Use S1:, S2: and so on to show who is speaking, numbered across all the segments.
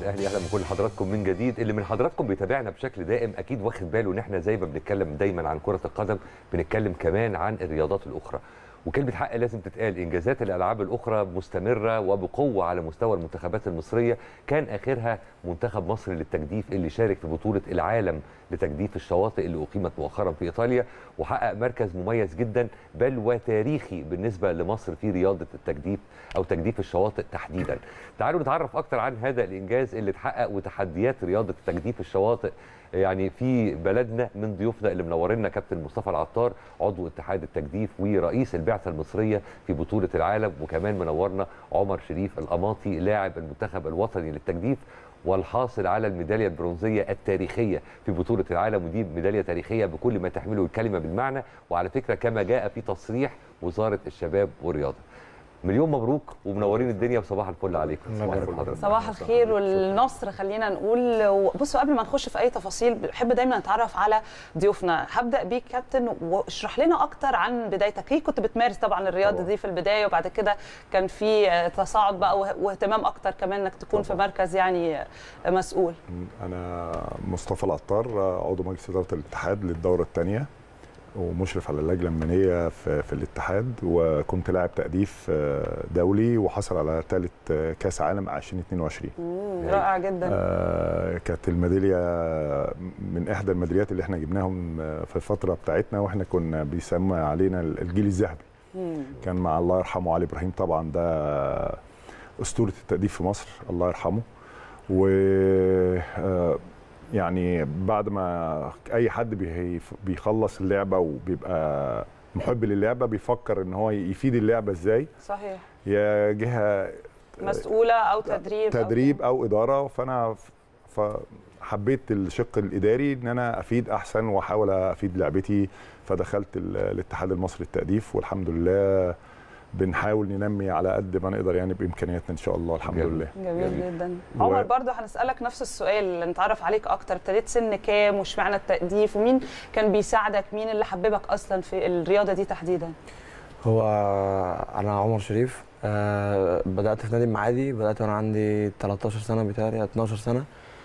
S1: الاهلي اهلا بكل حضراتكم من جديد اللي من حضراتكم بيتابعنا بشكل دائم اكيد واخد باله ان احنا زي ما بنتكلم دايما عن كره القدم بنتكلم كمان عن الرياضات الاخرى وكلمه حق لازم تتقال انجازات الالعاب الاخرى مستمره وبقوه على مستوى المنتخبات المصريه كان اخرها منتخب مصر للتجديف اللي شارك في بطوله العالم لتجديف الشواطئ اللي اقيمت مؤخرا في ايطاليا وحقق مركز مميز جدا بل وتاريخي بالنسبه لمصر في رياضه التجديف او تجديف الشواطئ تحديدا. تعالوا نتعرف اكتر عن هذا الانجاز اللي اتحقق وتحديات رياضه تجديف الشواطئ يعني في بلدنا من ضيوفنا اللي منورنا كابتن مصطفى العطار عضو اتحاد التجديف ورئيس البعثه المصريه في بطوله العالم وكمان منورنا عمر شريف القماطي لاعب المنتخب الوطني للتجديف والحاصل على الميداليه البرونزيه التاريخيه في بطوله العالم ودي ميداليه تاريخيه بكل ما تحمله الكلمه بالمعنى وعلى فكره كما جاء في تصريح وزاره الشباب والرياضه مليون مبروك ومنورين الدنيا وصباح الفل عليكم
S2: صباح الفل
S1: حضرتك.
S3: صباح الخير والنصر خلينا نقول بصوا قبل ما نخش في اي تفاصيل بحب دايما نتعرف على ضيوفنا هبدا بيك كابتن واشرح لنا اكتر عن بدايتك ليه كنت بتمارس طبعا الرياضه
S1: طبعا.
S3: دي في البدايه وبعد كده كان في تصاعد بقى وه- واهتمام اكتر كمان انك تكون في
S1: طبعا.
S3: مركز يعني مسؤول
S2: انا مصطفى العطار عضو مجلس اداره الاتحاد للدوره الثانيه ومشرف على اللجنه الماليه في, في الاتحاد وكنت لاعب تأديف آه، دولي وحصل على ثالث كاس عالم 2022
S3: مم، رائع جدا
S2: آه، كانت الميداليه من احدى الميداليات اللي احنا جبناهم آه، في الفتره بتاعتنا واحنا كنا بيسمى علينا الجيل الذهبي
S3: مم.
S2: كان مع الله يرحمه علي ابراهيم طبعا ده اسطوره التأديب في مصر الله يرحمه و آه، يعني بعد ما اي حد بي- بيخلص اللعبه وبيبقى محب للعبه بيفكر ان هو يفيد اللعبه ازاي
S3: صحيح
S2: يا جهه
S3: مسؤوله او تدريب أو
S2: تدريب او اداره فانا ف- فحبيت الشق الاداري ان انا افيد احسن واحاول افيد لعبتي فدخلت ال- الاتحاد المصري للتأديف والحمد لله بنحاول ننمي على قد ما نقدر يعني بامكانياتنا ان شاء الله الحمد
S1: جميل.
S2: لله
S3: جميل
S1: جميل.
S3: جدا
S2: و-
S3: عمر برضه هنسالك نفس السؤال نتعرف عليك اكتر ابتديت سن كام واشمعنى التأديف ومين كان بيساعدك مين اللي حببك اصلا في الرياضه دي تحديدا
S4: هو انا عمر شريف آه، بدات في نادي المعادي بدات وانا عندي 13 سنه بتهيألي 12 سنه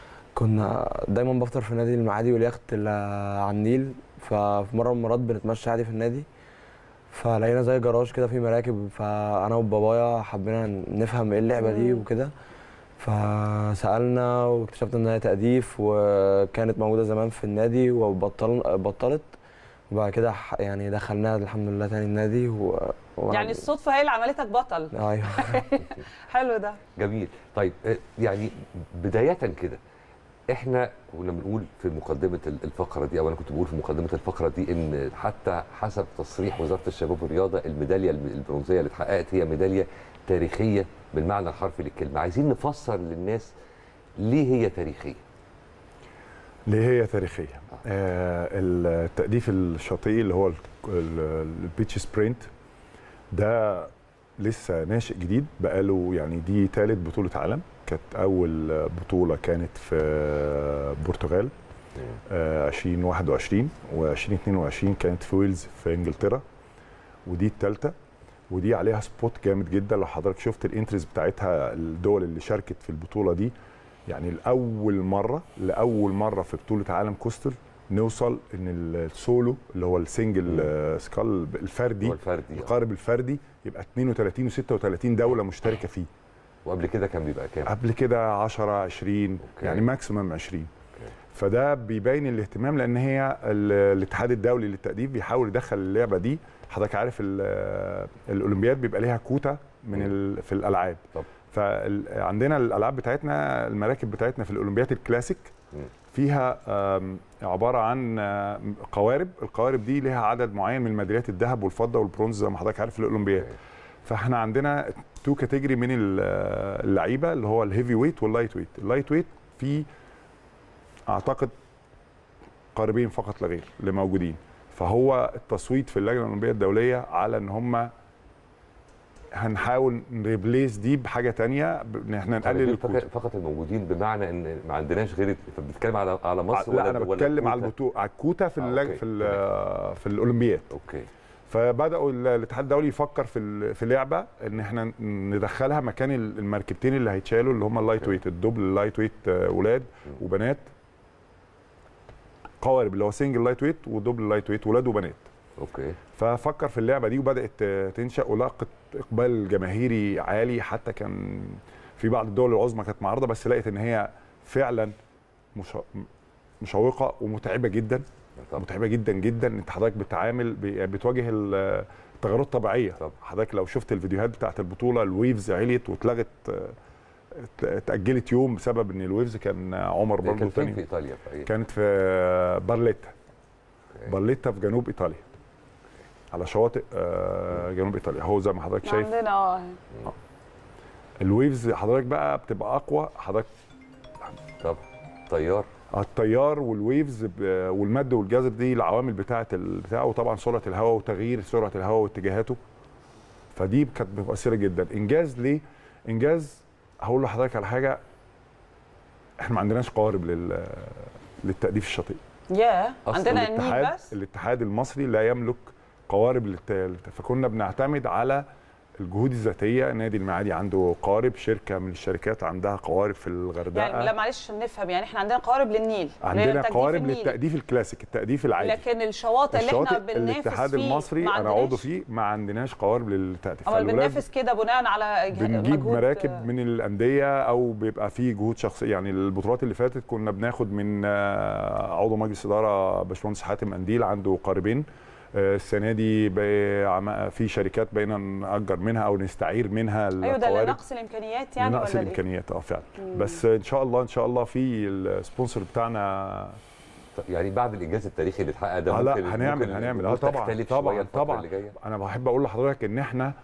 S4: كنا دايما بفطر في نادي المعادي واليخت اللي على النيل ففي مره من المرات بنتمشى عادي في النادي فلقينا زي جراج كده فيه مراكب فانا وبابايا حبينا نفهم ايه اللعبه دي
S3: مم.
S4: وكده فسالنا واكتشفنا ان هي تأديف وكانت موجوده زمان في النادي وبطل بطلت وبعد كده ح- يعني دخلناها الحمد لله تاني النادي و... و...
S3: يعني الصدفه هي اللي عملتك بطل
S4: ايوه
S3: حلو ده
S1: جميل طيب آه، يعني بدايه كده احنا كنا بنقول في مقدمه ال- الفقره دي او انا كنت بقول في مقدمه الفقره دي ان حتى حسب تصريح وزاره الشباب والرياضه الميداليه الم- البرونزيه اللي اتحققت هي ميداليه تاريخيه بالمعنى الحرفي للكلمه عايزين نفسر للناس ليه هي تاريخيه
S2: ليه هي تاريخيه آه التأديف الشاطئي اللي هو ال- ال- البيتش سبرينت ده لسه ناشئ جديد بقاله يعني دي ثالث بطوله عالم كانت اول بطوله كانت في البرتغال آه، 2021 و2022 كانت في ويلز في انجلترا ودي الثالثه ودي عليها سبوت جامد جدا لو حضرتك شفت الانترز بتاعتها الدول اللي شاركت في البطوله دي يعني لاول مره لاول مره في بطوله عالم كوستر نوصل ان السولو اللي هو السنجل آه، سكال الفردي
S1: هو الفردي آه.
S2: القارب الفردي يبقى 32 و36 دوله مشتركه فيه
S1: وقبل كده كان بيبقى كام
S2: قبل كده 10 20
S1: أوكي.
S2: يعني ماكسيمم 20
S1: أوكي.
S2: فده بيبين الاهتمام لان هي ال- الاتحاد الدولي للتأديب بيحاول يدخل اللعبه دي حضرتك عارف ال- الاولمبياد بيبقى ليها كوتا من
S1: مم.
S2: ال في الالعاب
S1: طب.
S2: فعندنا الالعاب بتاعتنا المراكب بتاعتنا في الاولمبياد الكلاسيك
S1: مم.
S2: فيها آم، عباره عن آم، قوارب القوارب دي ليها عدد معين من الميداليات الذهب والفضه والبرونز زي ما حضرتك عارف في الاولمبياد
S1: أوكي.
S2: فاحنا عندنا تو كاتيجوري من ال- اللعيبه اللي هو الهيفي ويت واللايت ويت اللايت ويت في اعتقد قاربين فقط لا غير اللي موجودين فهو التصويت في اللجنه الاولمبيه الدوليه على ان هم هنحاول نريبليس دي بحاجه تانية ب- ان احنا نقلل
S1: قليل
S2: الكوتا
S1: فقط الموجودين بمعنى ان ما عندناش غير بتتكلم على على مصر
S2: لا انا
S1: ولا
S2: بتكلم على
S1: الكوتا؟
S2: البطوله على الكوتا في
S1: آه،
S2: اللج...
S1: أوكي.
S2: في ال- في الاولمبياد
S1: اوكي
S2: فبداوا ال- الاتحاد الدولي يفكر في ال- في لعبه ان احنا ندخلها مكان ال- المركبتين اللي هيتشالوا اللي هم اللايت ويت الدبل اللايت ويت آه، ولاد وبنات قوارب اللي هو سنجل لايت ويت ودبل لايت ويت ولاد وبنات
S1: اوكي
S2: ففكر في اللعبه دي وبدات آه، تنشا ولاقت اقبال جماهيري عالي حتى كان في بعض الدول العظمى كانت معارضه بس لقيت ان هي فعلا مش مشوقه ومتعبه جدا
S1: طبعا
S2: متعبه جدا جدا انت حضرتك بتعامل ب- يعني بتواجه ال- التغيرات الطبيعيه
S1: طبعا.
S2: حضرتك لو شفت الفيديوهات بتاعت البطوله الويفز عليت واتلغت آه، ات- اتاجلت يوم بسبب ان الويفز كان عمر
S1: ده
S2: برضه
S1: كان فين
S2: تاني
S1: في ايطاليا في أي-
S2: كانت في بارليتا
S1: أوكي.
S2: بارليتا في جنوب ايطاليا على شواطئ آه، جنوب ايطاليا هو زي ما حضرتك شايف
S3: عندنا اه
S2: الويفز حضرتك بقى بتبقى اقوى حضرتك
S1: طب طيار
S2: التيار والويفز ب- والمد والجزر دي العوامل بتاعه البتاع وطبعا سرعه الهواء وتغيير سرعه الهواء واتجاهاته فدي كانت مؤثره جدا انجاز ليه انجاز هقول لحضرتك على حاجه احنا ما عندناش قوارب لل للتأديف الشاطئي
S3: يا
S1: أصلاً
S3: عندنا النيل
S2: الاتحاد
S3: بس
S2: الاتحاد المصري لا يملك قوارب للت... فكنا بنعتمد على الجهود الذاتيه نادي المعادي عنده قوارب شركه من الشركات عندها قوارب في الغردقه
S3: يعني لا معلش نفهم يعني احنا عندنا قوارب للنيل اللي هي
S2: عندنا
S3: تجديف
S2: قوارب
S3: النيل.
S2: للتأديف الكلاسيك التأديف العادي
S3: لكن الشواطئ اللي احنا
S2: الشواطئ
S3: بننافس
S2: الاتحاد
S3: فيه
S2: المصري
S3: ما
S2: انا عضو
S3: عندناش.
S2: فيه ما عندناش قوارب للتأديف
S3: امال
S2: فالولاد
S3: بننافس كده بناء على جه-
S2: بنجيب
S3: مجهود-
S2: مراكب من الانديه او بيبقى فيه جهود شخصيه يعني البطولات اللي فاتت كنا بناخد من آه، عضو مجلس اداره باشمهندس حاتم قنديل عنده قاربين آه، السنه دي بقى عم- في شركات بقينا نأجر منها او نستعير منها
S3: ايوه ده
S2: القوارب
S3: لنقص الامكانيات يعني
S2: لنقص
S3: ولا إيه؟
S2: الامكانيات اه فعلا بس ان شاء الله ان شاء الله في السبونسر بتاعنا
S1: طب يعني بعد الانجاز التاريخي اللي اتحقق ده
S2: آه لا
S1: ممكن
S2: هنعمل
S1: ممكن
S2: هنعمل اه
S1: الأمور
S2: طبعا
S1: تختلف شوية
S2: طبعا
S1: الفترة
S2: طبعا
S1: اللي جايه
S2: انا بحب اقول لحضرتك ان احنا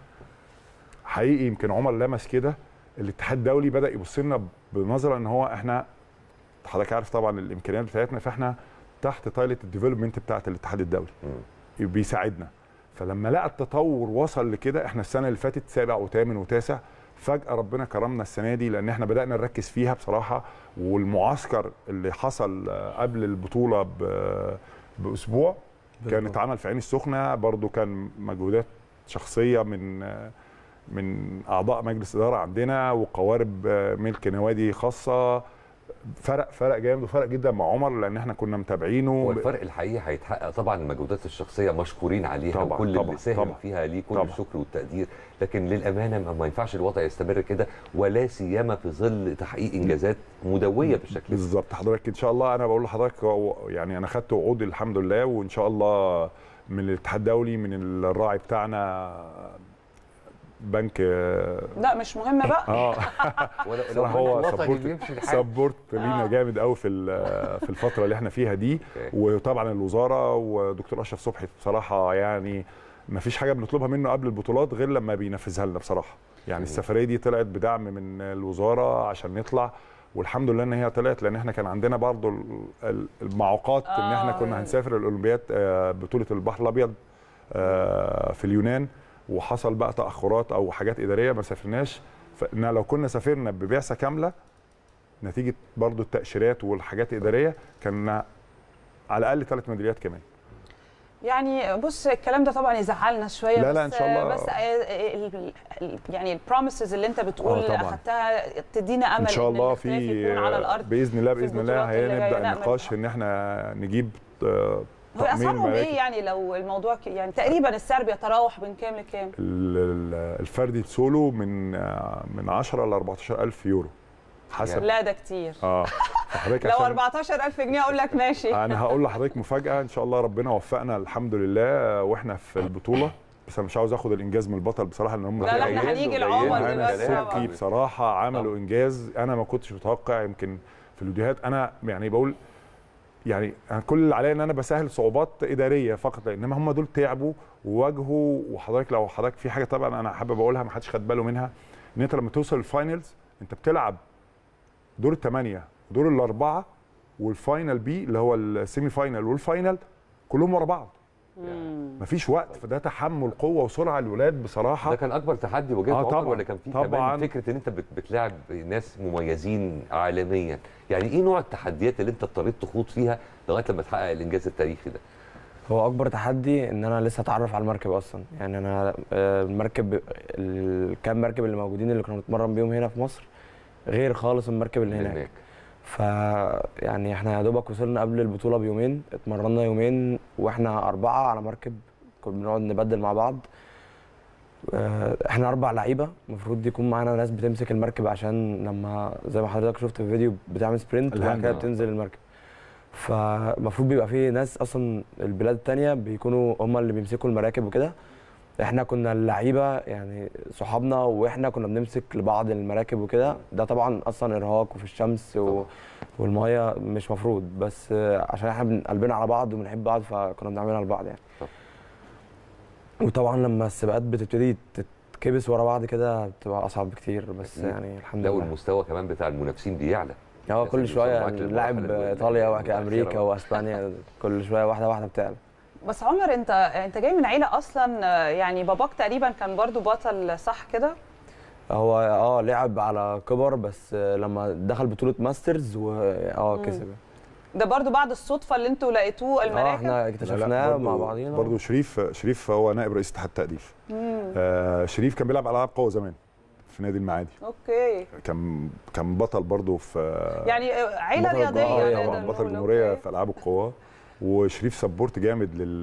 S2: حقيقي يمكن عمر لمس كده الاتحاد الدولي بدا يبص لنا بنظره ان هو احنا حضرتك عارف طبعا الامكانيات بتاعتنا فاحنا تحت طايله الديفلوبمنت بتاعت الاتحاد الدولي
S1: مم.
S2: بيساعدنا فلما لقى التطور وصل لكده احنا السنه اللي فاتت سابع وثامن وتاسع فجاه ربنا كرمنا السنه دي لان احنا بدانا نركز فيها بصراحه والمعسكر اللي حصل آه، قبل البطوله ب- باسبوع كان
S4: بالظبط.
S2: اتعمل في عين السخنه برضو كان مجهودات شخصيه من آه، من اعضاء مجلس اداره عندنا وقوارب آه، ملك نوادي خاصه فرق فرق جامد وفرق جدا مع عمر لان احنا كنا متابعينه
S1: هو الفرق الحقيقي هيتحقق طبعا المجهودات الشخصيه مشكورين عليها
S2: طبعاً،
S1: وكل
S2: طبعاً،
S1: اللي ساهم
S2: طبعاً.
S1: فيها ليه كل
S2: طبعاً.
S1: الشكر والتقدير لكن للامانه ما- ما ينفعش الوضع يستمر كده ولا سيما في ظل تحقيق انجازات مدويه بالشكل ده
S2: بالظبط حضرتك ان شاء الله انا بقول لحضرتك هو- يعني انا خدت وعود الحمد لله وان شاء الله من الاتحاد الدولي من الراعي بتاعنا بنك
S3: لا مش مهمه بقى
S2: اه
S1: ولا
S2: صراحة هو
S1: وطني
S2: سبورت
S1: بيمشي الحال
S2: سبورت لينا
S3: آه.
S2: جامد قوي في ال- في الفتره اللي احنا فيها دي
S1: أوكي.
S2: وطبعا الوزاره ودكتور اشرف صبحي بصراحه يعني ما فيش حاجه بنطلبها منه قبل البطولات غير لما بينفذها لنا بصراحه يعني
S1: جميل.
S2: السفريه دي طلعت بدعم من الوزاره عشان نطلع والحمد لله ان هي طلعت لان احنا كان عندنا برضو ال- ال- المعوقات ان احنا
S3: آه.
S2: كنا هنسافر الاولمبياد آه، بطوله البحر الابيض آه، في اليونان وحصل بقى تاخرات او حاجات اداريه ما سافرناش فإن لو كنا سافرنا ببعثه كامله نتيجه برضو التاشيرات والحاجات الاداريه كان على الاقل ثلاث ميداليات كمان
S3: يعني بص الكلام ده طبعا يزعلنا شويه
S2: لا، لا،
S3: بس
S2: إن شاء الله.
S3: بس ال- ال- يعني البروميسز اللي انت بتقول
S2: آه، طبعاً.
S3: اخدتها تدينا امل
S2: ان شاء الله
S3: الاختلاف
S2: في
S3: يكون على الارض
S2: باذن الله
S3: في
S2: باذن الله
S3: البطولات اللي جاية
S2: هنبدا
S3: نأمل.
S2: النقاش ان احنا نجيب آه،
S3: هو
S2: طقمين
S3: اسعارهم
S2: مراكب
S3: ايه يعني لو الموضوع ك- يعني تقريبا السعر بيتراوح من كام لكام؟
S2: ال- ال- الفردي سولو من آه، من 10 ل 14000 يورو حسب
S3: لا ده كتير
S2: اه فحضرتك
S3: لو
S2: عشان
S3: 14000 جنيه اقول لك ماشي
S2: انا هقول لحضرتك مفاجاه ان شاء الله ربنا وفقنا الحمد لله واحنا في البطوله بس انا مش عاوز اخد الانجاز من البطل بصراحه ان هم
S3: لا، لا، احنا
S1: جايين
S3: هنيجي
S1: وجايين
S3: لعمر
S1: وجايين
S2: انا
S3: دلوقتي
S1: كلام.
S2: سوكي بصراحه عملوا انجاز انا ما كنتش متوقع يمكن في الفيديوهات انا يعني بقول يعني أنا كل اللي عليا ان انا بسهل صعوبات اداريه فقط انما هم دول تعبوا وواجهوا وحضرتك لو حضرتك في حاجه طبعا انا حابب اقولها ما حدش خد باله منها ان انت لما توصل الفاينلز انت بتلعب دور الثمانيه دور الاربعه والفاينل بي اللي هو السيمي فاينل والفاينل كلهم ورا بعض مفيش وقت فده تحمل قوه وسرعه الولاد بصراحه
S1: ده كان اكبر تحدي واجهته
S2: آه،
S1: عمر
S2: طبعاً،
S1: ولا كان في
S2: طبعاً.
S1: كمان فكره ان انت بت- بتلاعب ناس مميزين عالميا يعني ايه نوع التحديات اللي انت اضطريت تخوض فيها لغايه لما تحقق الانجاز التاريخي ده
S4: هو اكبر تحدي ان انا لسه اتعرف على المركب اصلا يعني انا آه، المركب الكام مركب اللي موجودين اللي كنا بنتمرن بيهم هنا في مصر غير خالص المركب اللي هناك
S1: هناك
S4: ف يعني احنا يا دوبك وصلنا قبل البطوله بيومين اتمرنا يومين واحنا اربعه على مركب كنا بنقعد نبدل مع بعض آه، احنا اربع لعيبه المفروض يكون معانا ناس بتمسك المركب عشان لما زي ما حضرتك شفت في الفيديو بتعمل سبرنت وبعد
S2: الهاند،
S4: كده
S1: آه.
S4: بتنزل المركب فالمفروض بيبقى في ناس اصلا البلاد التانية بيكونوا هم اللي بيمسكوا المراكب وكده احنا كنا اللعيبه يعني صحابنا واحنا كنا بنمسك لبعض المراكب وكده ده طبعا اصلا ارهاق وفي الشمس و...
S1: طبعاً.
S4: والميه مش مفروض بس آه، عشان احنا بن- قلبنا على بعض وبنحب بعض فكنا بنعملها لبعض يعني
S1: طبعاً.
S4: وطبعا لما السباقات بتبتدي تتكبس ورا بعض كده بتبقى اصعب بكتير بس
S1: أكيد.
S4: يعني الحمد
S1: لو
S4: لله
S1: المستوى كمان بتاع المنافسين بيعلى
S4: اه
S1: لازم
S4: كل
S1: يوصلوا
S4: شويه
S1: معاك للمراحل
S4: لاعب
S1: ال-
S4: ايطاليا وبعد كده
S1: المتأخرة.
S4: امريكا واسبانيا كل شويه واحده واحده بتعلى
S3: بس عمر انت انت جاي من عيله اصلا آه، يعني باباك تقريبا كان برضو بطل صح كده
S4: هو اه لعب على كبر بس آه، لما دخل بطوله ماسترز واه
S3: مم.
S4: كسب
S3: ده برضو بعد الصدفه اللي انتوا لقيتوه
S4: اه
S3: المراكب
S4: احنا
S2: لا، لا،
S4: اكتشفناه
S2: برضو-
S4: مع بعضينا
S2: برضو شريف شريف هو نائب رئيس اتحاد التأديف
S3: مم.
S2: آه شريف كان بيلعب العاب قوه زمان في نادي المعادي
S3: اوكي
S2: كان كان بطل برضو في
S3: يعني آه، عيله
S2: بطل
S3: رياضيه
S2: الجمهورية
S3: نقدر
S2: طبعا
S3: نقول،
S2: بطل الجمهوريه
S3: أوكي.
S2: في العاب القوى وشريف سبورت جامد لل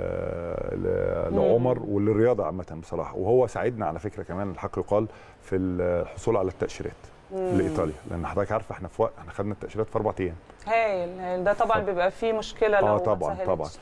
S2: ل- لعمر وللرياضه عامه بصراحه وهو ساعدنا على فكره كمان الحق يقال في الحصول على التاشيرات
S3: مم.
S2: لايطاليا لان حضرتك عارفه احنا في وقت احنا خدنا التاشيرات في اربع ايام
S3: هايل هايل. ده طبعا بيبقى فيه مشكله لو
S2: آه،
S3: ما
S2: طبعاً،
S3: اتسهلتش
S2: طبعاً.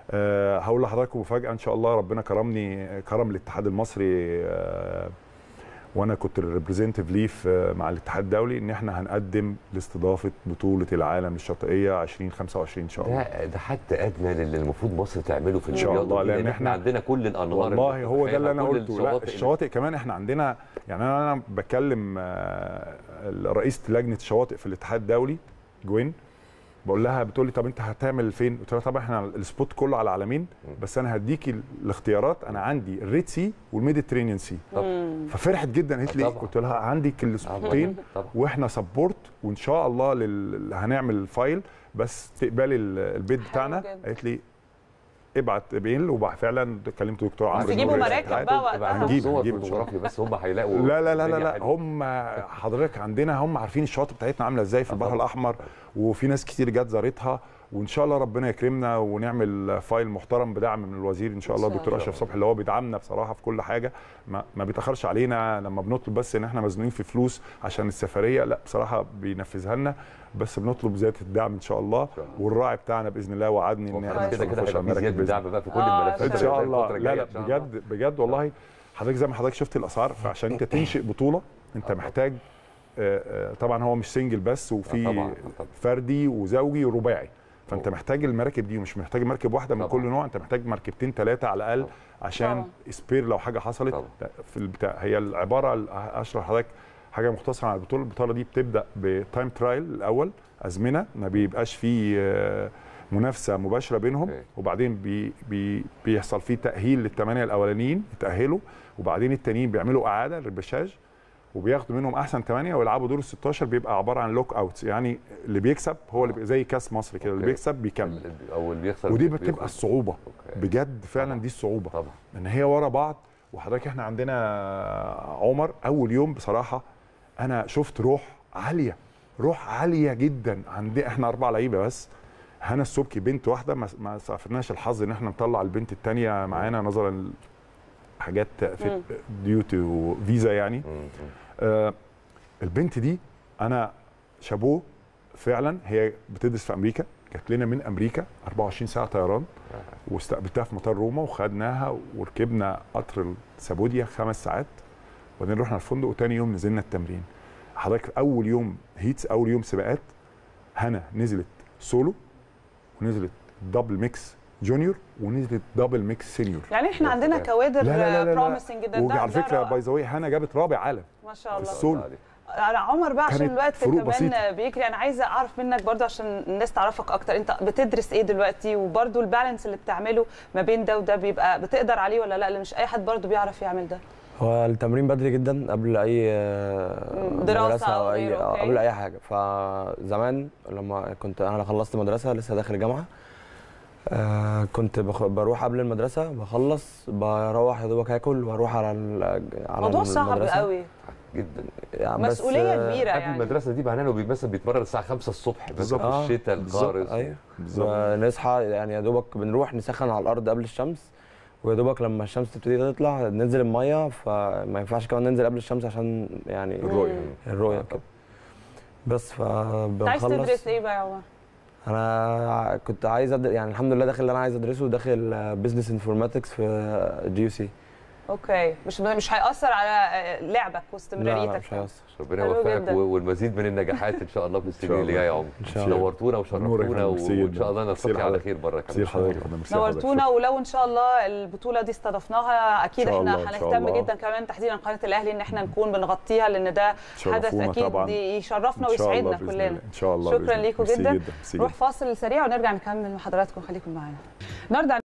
S2: أه هقول لحضراتكم مفاجاه ان شاء الله ربنا كرمني كرم الاتحاد المصري أه وانا كنت الريبريزنتيف ليه في- مع الاتحاد الدولي ان احنا هنقدم لاستضافه بطوله العالم الشاطئيه 2025 ان شاء الله
S1: ده ده حتى ادنى للي المفروض مصر تعمله في
S2: إن شاء
S1: الرياضه
S2: الله،
S1: دي،
S2: لأن
S1: لان احنا
S2: إحنا-
S1: عندنا كل الانهار
S2: والله
S1: اللي
S2: هو ده اللي انا
S1: كل
S2: قلته لا
S1: الشواطئ اللي-
S2: الشواطئ كمان احنا عندنا يعني انا انا بكلم آه، رئيسه لجنه الشواطئ في الاتحاد الدولي جوين بقول لها بتقول لي طب انت هتعمل فين؟ قلت لها طبعا احنا السبوت كله على العالمين بس انا هديكي الاختيارات انا عندي الريد سي والميديترينيان سي
S3: مم.
S2: ففرحت جدا قالت لي
S1: طبعا.
S2: قلت لها عندك السبوتين
S1: طبعا
S2: واحنا سبورت وان شاء الله لل... هنعمل الفايل بس تقبلي ال- البيت
S3: حلو
S2: بتاعنا
S3: جدا.
S2: قالت لي ابعت ايميل وفعلا كلمت دكتور عمرو
S3: تجيبوا
S2: النور رئيس
S3: مراكب
S2: الاتحاد.
S3: بقى وقتها.
S2: هنجيب
S1: صور
S2: هنجيب إن شاء الله.
S1: فوتوغرافيا بس هم هيلاقوا
S2: لا لا لا لا,
S1: الدنيا
S2: لا
S1: حلوة.
S2: هم حضرتك عندنا هم عارفين الشواطئ بتاعتنا عامله ازاي في
S1: آه
S2: البحر
S1: طبعاً.
S2: الاحمر وفي ناس كتير جت زارتها وان شاء الله ربنا يكرمنا ونعمل فايل محترم بدعم من الوزير ان شاء الله
S3: إن شاء
S2: دكتور
S1: الله.
S2: اشرف صبحي اللي هو بيدعمنا بصراحه في كل حاجه ما, ما بيتاخرش علينا لما بنطلب بس ان احنا مزنوقين في فلوس عشان السفريه لا بصراحه بينفذها لنا بس بنطلب زياده الدعم ان شاء الله
S1: شاء الله.
S2: والراعي بتاعنا باذن الله وعدني ان
S1: وخلاص
S2: احنا
S1: كده كده
S2: نخش على
S1: هيبقى في
S2: المراكب
S1: زياده
S2: بإذن
S1: دعم بقى في كل
S3: آه،
S1: الملفات
S3: إن
S2: ان شاء
S1: اللي
S2: الله
S1: الفترة
S2: لا
S1: الجاية
S2: لا
S1: إن شاء الله.
S2: بجد بجد والله حضرتك زي ما حضرتك شفت الاسعار فعشان انت تنشئ بطوله انت
S1: آه.
S2: محتاج آه، آه، طبعا هو مش سنجل بس
S1: آه،
S2: وفي
S1: طبعاً، آه، طبعاً.
S2: فردي وزوجي ورباعي فانت
S1: طبعاً.
S2: محتاج المراكب دي ومش محتاج مركب واحده من
S1: طبعاً.
S2: كل نوع انت محتاج مركبتين ثلاثه على الاقل
S1: طبعاً.
S2: عشان
S3: طبعاً.
S2: سبير لو حاجه حصلت
S1: طبعاً.
S2: في البتاع هي العباره اشرح لحضرتك حاجه مختصره عن البطوله البطوله دي بتبدا بتايم ترايل الاول ازمنه ما بيبقاش فيه آه، منافسه مباشره بينهم
S1: أوكي.
S2: وبعدين بي بي بيحصل فيه تاهيل للثمانيه الاولانيين يتاهلوا وبعدين التانيين بيعملوا اعاده للبشاج وبياخدوا منهم احسن ثمانيه ويلعبوا دور ال 16 بيبقى عباره عن لوك اوتس يعني اللي بيكسب هو اللي بي- زي كاس مصر كده اللي
S1: أوكي.
S2: بيكسب بيكمل
S1: ال- او اللي بيخسر
S2: ودي
S1: بيخرج.
S2: بتبقى الصعوبه
S1: أوكي.
S2: بجد فعلا
S1: طبعاً.
S2: دي الصعوبه
S1: طبعا
S2: ان هي ورا بعض وحضرتك احنا عندنا عمر اول يوم بصراحه انا شفت روح عاليه روح عاليه جدا عندي احنا اربع لعيبه بس هنا السبكي بنت واحده ما ما سافرناش الحظ ان احنا نطلع البنت الثانيه معانا نظرا لحاجات في
S3: مم.
S2: ديوتي وفيزا يعني
S1: مم. مم.
S2: آه البنت دي انا شابوه فعلا هي بتدرس في امريكا جات لنا من امريكا 24 ساعه طيران واستقبلتها في مطار روما وخدناها وركبنا قطر سابوديا خمس ساعات وبعدين رحنا الفندق وتاني يوم نزلنا التمرين حضرتك اول يوم هيتس اول يوم سباقات هنا نزلت سولو ونزلت دبل ميكس جونيور ونزلت دبل ميكس سينيور
S3: يعني احنا
S1: يا
S3: عندنا
S1: سلام.
S3: كوادر
S2: لا لا لا لا.
S3: بروميسنج جدا ده
S2: وعلى
S3: ده
S2: فكره
S3: رائع.
S2: باي ذا واي هنا جابت رابع عالم
S3: ما شاء الله
S2: السول.
S1: عليك.
S3: على عمر بقى عشان
S2: كانت
S3: الوقت
S2: فروق
S3: كمان
S2: بسيطة.
S3: بيجري انا عايزه اعرف منك برضو عشان الناس تعرفك اكتر انت بتدرس ايه دلوقتي وبرضو البالانس اللي بتعمله ما بين ده وده بيبقى بتقدر عليه ولا لا لان مش اي حد برضو بيعرف يعمل ده
S4: هو التمرين بدري جدا قبل اي آه،
S3: مم، دراسة
S4: مدرسة
S3: أو
S4: او اي
S3: غيره،
S4: آه،
S3: أوكي.
S4: قبل اي حاجه فزمان لما كنت انا خلصت مدرسه لسه داخل الجامعه آه كنت بخ... بروح قبل المدرسه بخلص بروح يا دوبك اكل واروح على ال... على
S3: موضوع صعب
S4: المدرسة.
S3: قوي
S1: جدا
S4: يعني بس،
S3: مسؤوليه
S4: آه،
S3: كبيره
S1: قبل
S3: يعني
S1: المدرسه دي معناه انه بي- مثلا بيتمرن الساعه 5 الصبح بس
S2: بالظبط.
S1: في
S4: آه،
S1: الشتاء
S2: بالظبط.
S1: القارس
S4: ايوه
S2: بالظبط
S4: نصحى يعني يا دوبك بنروح نسخن على الارض قبل الشمس ويا دوبك لما الشمس تبتدي تطلع ننزل الميه فما ينفعش كمان ننزل قبل الشمس عشان يعني
S2: الرؤيه
S4: الرؤيه كده بس
S3: انت عايز
S4: فبنخلص
S3: تدرس ايه بقى يا عمر؟
S4: انا كنت عايز أدر... يعني الحمد لله داخل اللي انا عايز ادرسه داخل بزنس انفورماتكس في جي يو سي
S3: اوكي مش مش هيأثر على لعبك
S4: لا
S3: واستمراريتك
S4: لا مش هيأثر
S1: ربنا
S3: حلو
S1: يوفقك
S3: جدا.
S1: و- والمزيد من النجاحات ان شاء الله في السنين
S2: شاء
S1: اللي
S2: الله.
S1: جايه يا عمر
S4: إن شاء الله.
S1: نورتونا
S2: نورك
S1: وشرفتونا
S2: يا ميرسي
S1: وان
S2: جدا.
S1: شاء الله
S2: ميرسي
S1: نلتقي على
S2: لحضرتك.
S1: خير بره كمان
S2: كتير حضرتك يا فندم. ميرسي
S3: نورتونا
S2: لحضرتك.
S3: ولو ان شاء الله البطوله دي استضفناها اكيد
S2: إن شاء
S3: احنا
S2: الله، إن شاء
S3: هنهتم
S2: الله.
S3: جدا كمان تحديدا قناه الاهلي ان احنا نكون بنغطيها لان ده حدث
S2: شرفونا
S3: اكيد
S2: طبعاً.
S3: يشرفنا
S2: إن شاء الله
S3: ويسعدنا
S2: بإذن
S3: كلنا
S2: الله. ان شاء الله
S3: شكراً
S2: بإذن الله.
S3: ليكم
S2: ميرسي
S3: جداً.
S2: جدا ميرسي
S3: نروح
S2: جدا.
S3: فاصل سريع ونرجع نكمل مع حضراتكم خليكم معانا النهارده